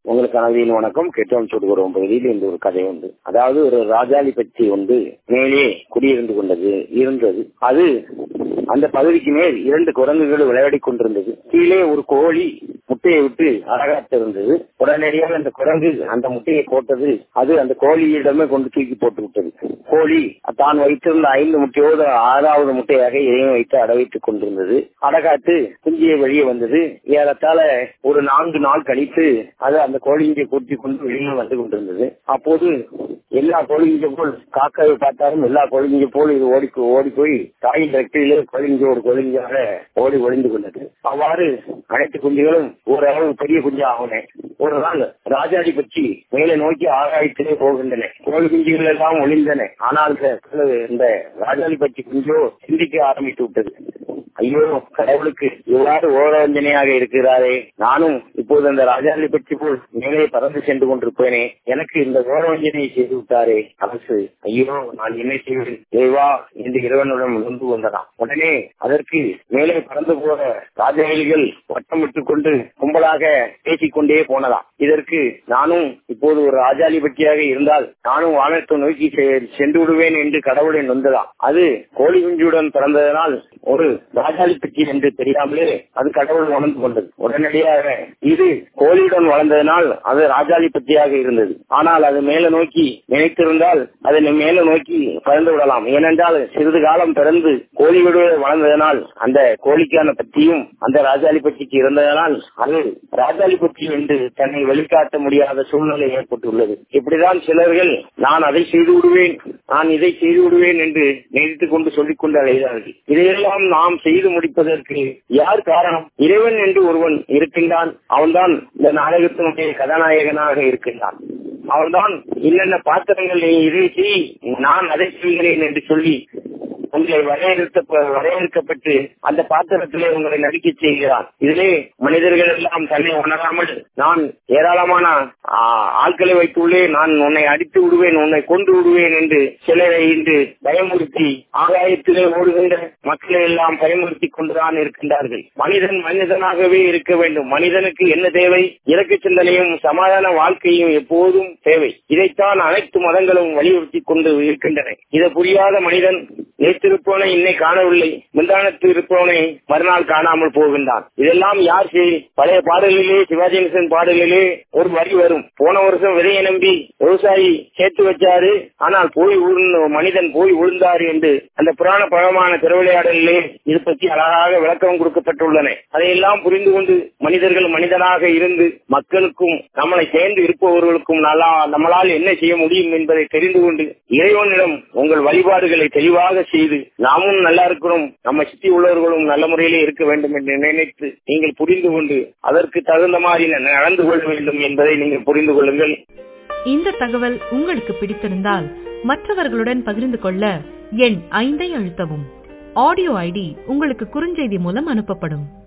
உங்களுக்கு அனதியின் வணக்கம் கெட்டவன் சுடுகிறோம் பகுதியில் இந்த ஒரு கதை உண்டு அதாவது ஒரு ராஜாளி பற்றி ஒன்று மேலே குடியிருந்து கொண்டது இருந்தது அது அந்த பகுதிக்கு மேல் இரண்டு குரங்குகள் விளையாடி கொண்டிருந்தது கீழே ஒரு கோழி முட்டையை விட்டு அழகாத்திருந்தது உடனடியாக அந்த குரங்கு அந்த முட்டையை போட்டது அது அந்த கோழியிடமே கொண்டு தூக்கி போட்டு விட்டது கோழி தான் வைத்திருந்த ஐந்து முட்டையோடு ஆறாவது முட்டையாக இதையும் வைத்து அட வைத்துக் கொண்டிருந்தது அடகாத்து குஞ்சியை வெளியே வந்தது ஏறத்தாழ ஒரு நான்கு நாள் கழித்து அது அந்த கோழிஞ்சை கூட்டி கொண்டு வெளியே வந்து கொண்டிருந்தது அப்போது எல்லா கோழிஞ்ச போல் காக்காவை பார்த்தாலும் எல்லா கோழிஞ்ச போல் இது ஓடி ஓடி போய் தாயின் ரெக்கையிலே கோழிஞ்சோடு கோழிஞ்சாக ஓடி ஒளிந்து கொண்டது அவ்வாறு அனைத்து குஞ்சுகளும் ஓரளவு பெரிய குஞ்சு ஆகின ஒரு நாள் ராஜாடி பற்றி மேலே நோக்கி ஆகாயத்திலே போகின்றன கோழி குஞ்சுகள் எல்லாம் ஒளிந்தன ஆனால் இந்த ராஜாடி பற்றி குஞ்சோ சிந்திக்க ஆரம்பித்து விட்டது ஐயோ கடவுளுக்கு இவ்வாறு ஓரவஞ்சனையாக இருக்கிறாரே நானும் இப்போது அந்த ராஜாளி பற்றி போல் மேலே பறந்து சென்று கொண்டிருப்பேனே எனக்கு இந்த ஓரவஞ்சனையை செய்து விட்டாரே அரசு ஐயோ நான் என்ன செய்வேன் தேவா என்று இறைவனுடன் வந்து வந்ததாம் உடனே அதற்கு மேலே பறந்து போற ராஜாளிகள் வட்டமிட்டு கொண்டு கும்பலாக பேசிக்கொண்டே போனதாம் இதற்கு நானும் இப்போது ஒரு ராஜாளி பற்றியாக இருந்தால் நானும் வானத்தை நோக்கி சென்று விடுவேன் என்று கடவுளை நொந்ததாம் அது கோழி குஞ்சுடன் பிறந்ததனால் ஒரு ராஜாளி பற்றி என்று தெரியாமலே அது கடவுள் உணர்ந்து கொண்டது உடனடியாக இது கோழியுடன் வளர்ந்ததனால் அது ராஜாளி பற்றியாக இருந்தது ஆனால் அது மேல நோக்கி நினைத்திருந்தால் அதை மேல நோக்கி பறந்து விடலாம் ஏனென்றால் சிறிது காலம் பிறந்து கோழியோடு வளர்ந்ததனால் அந்த கோழிக்கான பற்றியும் அந்த ராஜாளி பற்றிக்கு இருந்ததனால் அது ராஜாளி பற்றி என்று தன்னை வெளிக்காட்ட முடியாத சூழ்நிலை ஏற்பட்டுள்ளது இப்படிதான் சிலர்கள் நான் அதை செய்து விடுவேன் நான் இதை செய்து விடுவேன் என்று நினைத்துக் கொண்டு சொல்லிக் கொண்டு அழைகிறார்கள் இதையெல்லாம் நாம் செய்து முடிப்பதற்கு யார் காரணம் இறைவன் என்று ஒருவன் இருக்கின்றான் அவன்தான் இந்த நாடகத்தினுடைய கதாநாயகனாக இருக்கின்றான் அவன்தான் என்னென்ன பாத்திரங்கள் நீ இதை செய் நான் அதை செய்கிறேன் என்று சொல்லி உங்களை வரையறுத்த வரையறுக்கப்பட்டு அந்த பாத்திரத்திலே உங்களை நடிக்க செய்கிறான் இதிலே மனிதர்கள் எல்லாம் தன்னை உணராமல் நான் ஏராளமான ஆட்களை வைத்துள்ளே நான் உன்னை அடித்து விடுவேன் உன்னை கொண்டு விடுவேன் என்று சிலரை இன்று பயமுறுத்தி ஆகாயத்திலே ஓடுகின்ற மக்களை எல்லாம் பயமுறுத்தி கொண்டுதான் இருக்கின்றார்கள் மனிதன் மனிதனாகவே இருக்க வேண்டும் மனிதனுக்கு என்ன தேவை இலக்கு சிந்தனையும் சமாதான வாழ்க்கையும் எப்போதும் தேவை இதைத்தான் அனைத்து மதங்களும் வலியுறுத்தி கொண்டு இருக்கின்றன இதை புரியாத மனிதன் நேற்றிருப்பவனை இன்னை காணவில்லை முந்தானத்து இருப்பவனை மறுநாள் காணாமல் போகின்றான் இதெல்லாம் யார் செய் பழைய பாடலிலே சிவாஜி கணேசன் பாடலிலே ஒரு வரி வரும் போன வருஷம் விதையை நம்பி விவசாயி சேர்த்து வச்சாரு ஆனால் போய் மனிதன் போய் விழுந்தாரு என்று அந்த புராண பழமான திருவிளையாடலிலே இது பற்றி அழகாக விளக்கம் கொடுக்கப்பட்டுள்ளன அதையெல்லாம் புரிந்து கொண்டு மனிதர்கள் மனிதனாக இருந்து மக்களுக்கும் நம்மளை சேர்ந்து இருப்பவர்களுக்கும் நல்லா நம்மளால் என்ன செய்ய முடியும் என்பதை தெரிந்து கொண்டு இறைவனிடம் உங்கள் வழிபாடுகளை தெளிவாக செய்து நாமும் நல்லா இருக்கிறோம் நம்ம சுற்றி உள்ளவர்களும் நல்ல முறையிலே இருக்க வேண்டும் என்று நினைத்து நீங்கள் புரிந்து கொண்டு அதற்கு தகுந்த மாதிரி நடந்து கொள்ள வேண்டும் என்பதை நீங்கள் புரிந்து கொள்ளுங்கள் இந்த தகவல் உங்களுக்கு பிடித்திருந்தால் மற்றவர்களுடன் பகிர்ந்து கொள்ள எண் ஐந்தை அழுத்தவும் ஆடியோ ஐடி உங்களுக்கு குறுஞ்செய்தி மூலம் அனுப்பப்படும்